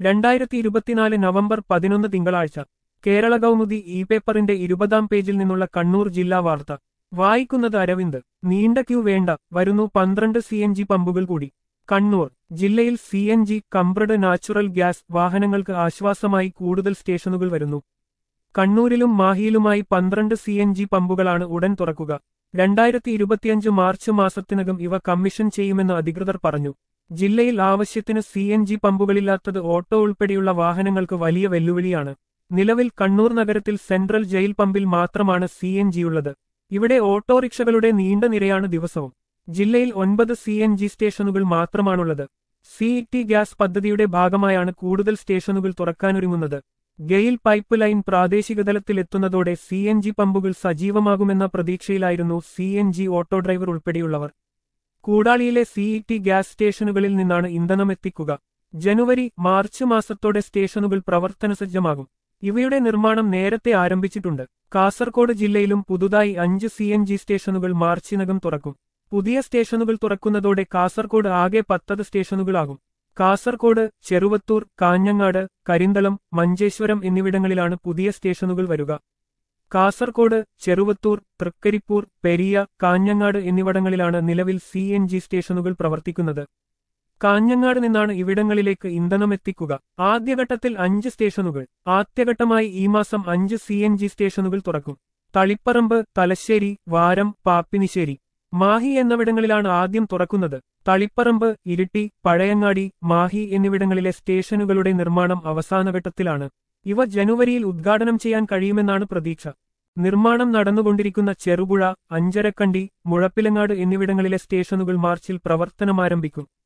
രണ്ടായിരത്തി ഇരുപത്തിനാല് നവംബർ പതിനൊന്ന് തിങ്കളാഴ്ച കേരള കൗമുദി ഇ പേപ്പറിന്റെ ഇരുപതാം പേജിൽ നിന്നുള്ള കണ്ണൂർ ജില്ലാ വാർത്ത വായിക്കുന്നത് അരവിന്ദ് നീണ്ട ക്യൂ വേണ്ട വരുന്നു പന്ത്രണ്ട് സി എൻ ജി പമ്പുകൾ കൂടി കണ്ണൂർ ജില്ലയിൽ C N G compressed natural gas വാഹനങ്ങൾക്ക് ആശ്വാസമായി കൂടുതൽ സ്റ്റേഷനുകൾ വരുന്നു കണ്ണൂരിലും മാഹിയിലുമായി പന്ത്രണ്ട് സി എൻ ജി പമ്പുകളാണ് ഉടൻ തുറക്കുക രണ്ടായിരത്തി ഇരുപത്തിയഞ്ച് മാർച്ച് മാസത്തിനകം ഇവ കമ്മീഷൻ ചെയ്യുമെന്ന് അധികൃതർ പറഞ്ഞു ജില്ലയിൽ ആവശ്യത്തിന് സി എൻ ജി പമ്പുകളില്ലാത്തത് ഓട്ടോ ഉൾപ്പെടെയുള്ള വാഹനങ്ങൾക്ക് വലിയ വെല്ലുവിളിയാണ് നിലവിൽ കണ്ണൂർ നഗരത്തിൽ സെൻട്രൽ ജയിൽ പമ്പിൽ മാത്രമാണ് സി എൻ ജിയുള്ളത് ഇവിടെ ഓട്ടോറിക്ഷകളുടെ നീണ്ട നിരയാണ് ദിവസവും ജില്ലയിൽ ഒൻപത് സി എൻ ജി സ്റ്റേഷനുകൾ മാത്രമാണുള്ളത് സി ടി ഗ്യാസ് പദ്ധതിയുടെ ഭാഗമായാണ് കൂടുതൽ സ്റ്റേഷനുകൾ തുറക്കാനൊരുങ്ങുന്നത് ഗെയിൽ പൈപ്പ് ലൈൻ പ്രാദേശിക തലത്തിലെത്തുന്നതോടെ സി എൻ ജി പമ്പുകൾ സജീവമാകുമെന്ന പ്രതീക്ഷയിലായിരുന്നു C N G auto driver ഉൾപ്പെടെയുള്ളവർ കൂടാളിയിലെ സി ടി ഗ്യാസ് സ്റ്റേഷനുകളിൽ നിന്നാണ് ഇന്ധനം എത്തിക്കുക ജനുവരി മാർച്ച് മാസത്തോടെ സ്റ്റേഷനുകൾ പ്രവർത്തനസജ്ജമാകും ഇവയുടെ നിർമ്മാണം നേരത്തെ ആരംഭിച്ചിട്ടുണ്ട് കാസർകോട് ജില്ലയിലും പുതുതായി അഞ്ച് സി എൻ ജി സ്റ്റേഷനുകൾ മാർച്ചിനകം തുറക്കും പുതിയ സ്റ്റേഷനുകൾ തുറക്കുന്നതോടെ കാസർകോട് ആകെ പത്തത് സ്റ്റേഷനുകളാകും കാസർകോട് ചെറുവത്തൂർ കാഞ്ഞങ്ങാട് കരിന്തളം മഞ്ചേശ്വരം എന്നിവിടങ്ങളിലാണ് പുതിയ സ്റ്റേഷനുകൾ വരിക കാസർകോട് ചെറുവത്തൂർ തൃക്കരിപ്പൂർ പെരിയ കാഞ്ഞങ്ങാട് എന്നിവിടങ്ങളിലാണ് നിലവിൽ സി എൻ ജി സ്റ്റേഷനുകൾ പ്രവർത്തിക്കുന്നത് കാഞ്ഞങ്ങാട് നിന്നാണ് ഇവിടങ്ങളിലേക്ക് ഇന്ധനം എത്തിക്കുക ആദ്യഘട്ടത്തിൽ അഞ്ച് സ്റ്റേഷനുകൾ ആദ്യഘട്ടമായി ഈ മാസം അഞ്ച് സി എൻ ജി സ്റ്റേഷനുകൾ തുറക്കും തളിപ്പറമ്പ് തലശ്ശേരി വാരം പാപ്പിനിശ്ശേരി മാഹി എന്നിവിടങ്ങളിലാണ് ആദ്യം തുറക്കുന്നത് തളിപ്പറമ്പ് ഇരിട്ടി പഴയങ്ങാടി മാഹി എന്നിവിടങ്ങളിലെ സ്റ്റേഷനുകളുടെ നിർമ്മാണം അവസാനഘട്ടത്തിലാണ് ഇവ ജനുവരിയിൽ ഉദ്ഘാടനം ചെയ്യാൻ കഴിയുമെന്നാണ് പ്രതീക്ഷ നിർമ്മാണം നടന്നുകൊണ്ടിരിക്കുന്ന ചെറുപുഴ അഞ്ചരക്കണ്ടി മുഴപ്പിലങ്ങാട് എന്നിവിടങ്ങളിലെ സ്റ്റേഷനുകൾ മാർച്ചിൽ പ്രവർത്തനമാരംഭിക്കും